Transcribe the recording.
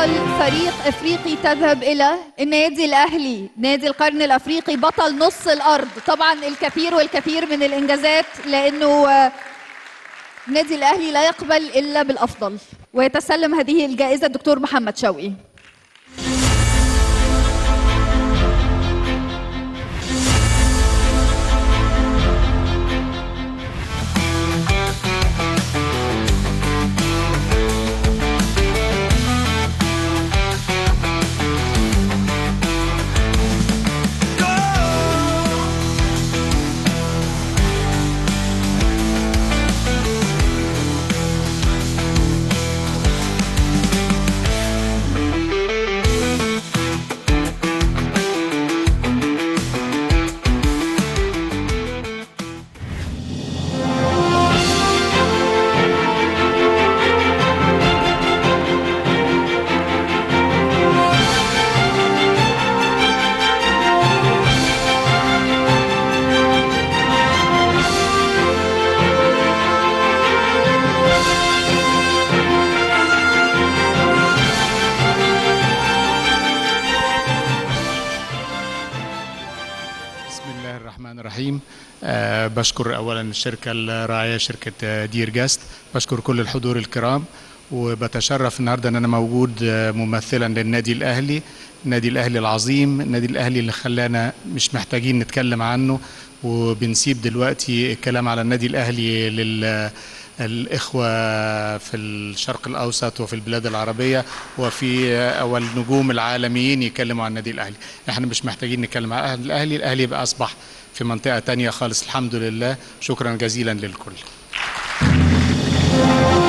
أفضل فريق أفريقي تذهب إلى النادي الأهلي نادي القرن الأفريقي بطل نص الأرض طبعا الكثير والكثير من الإنجازات لأنه آه، النادي الأهلي لا يقبل إلا بالأفضل ويتسلم هذه الجائزة الدكتور محمد شوقي بسم الله الرحمن الرحيم أه بشكر اولا الشركه الراعيه شركه آه، دير جاست بشكر كل الحضور الكرام وبتشرف النهارده ان انا موجود آه، ممثلا للنادي الاهلي النادي الاهلي العظيم النادي الاهلي اللي خلانا مش محتاجين نتكلم عنه وبنسيب دلوقتي الكلام على النادي الاهلي لل الإخوة في الشرق الأوسط وفي البلاد العربية وفي أول نجوم العالميين يتكلموا عن النادي الأهلي احنا مش محتاجين نتكلم عن الأهلي الأهلي يبقى أصبح في منطقة تانية خالص الحمد لله شكرا جزيلا للكل